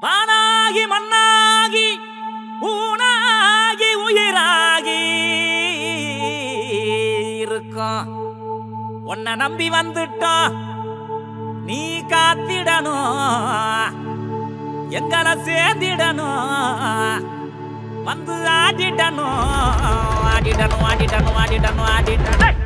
வானாகி மண்ணாகி ஊனாகி உயிராகி இருக்கோம் உன்னை நம்பி வந்துட்டோம் நீ காத்திடணும் எங்களை சேர்ந்திடணும் வந்து ஆடிடணும் ஆடிடணும் ஆடிடணும் ஆடிடணும் ஆடிடணும்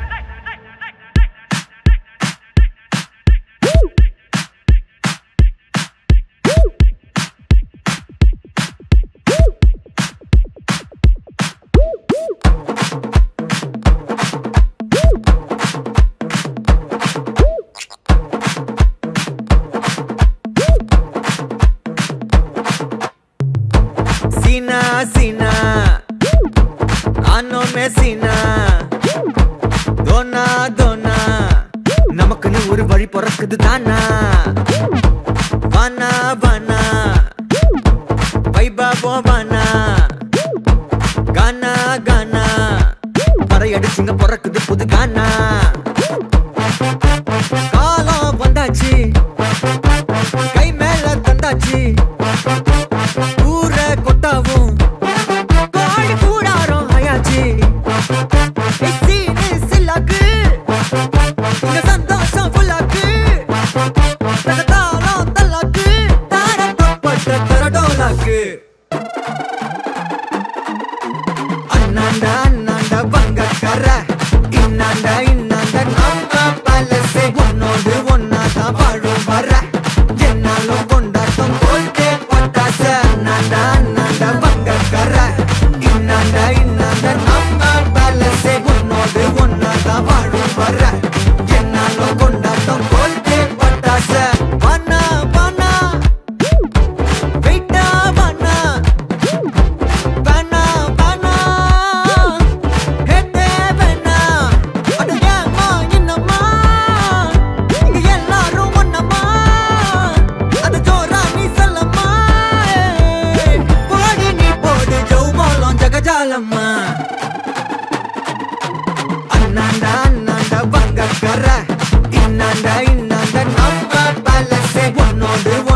சீனா சீனா ஆனோ மே சீனா தோனா தோனா நமக்குன்னு ஒரு வழி பிறக்குது தானா வானா வானா வைபா போவானா கானா கானா பறையடிச்சுங்க பிறக்குது புது கானா காலம் வந்தாச்சு கை மேல தந்தாச்சு ஊர கொட்டாவும் கோடி கூடாரம் ஆயாச்சு சீனு சில்லாக்கு இங்க சந்தோஷம் ஃபுல்லாக்கு தகதாளம் தல்லாக்கு தாரப்பட்ட தரடோலாக்கு அண்ணாண்ட அண்ணாண்ட பங்கக்கார இன்னாண்ட இன்னாண்ட நம்ம பலசே உன்னோடு ஒன்னாதான் வாழும் வர என்னாலும் கொண்டாட்டம் போல்தே பட்டாச அண்ணாண்ட அண்ணாண்ட பங்கக்கார இன்னாண்ட இன்னாண்ட நம்ம பலசே உன்னோடு ஒன்னாதான் வாழும் வர என்னாலும் கொண்டாட்டம் போல்தே பட்டாச வானா வானா வெயிட்டா வானா வேணா வேணா ஹெட்டே வேணா அட ஏம்மா என்னம்மா இங்க எல்லாரும் ஒண்ணம்மா அத ஜோரா நீ சொல்லம்மா ஏய், போடி நீ போடு ஜவுமாலம் ஜகஜாலம்மா அண்ணாண்டா அண்ணாண்டா பங்கக்கர இன்னாண்டா இன்னாண்டா நம்ம பலசே உன்னோடு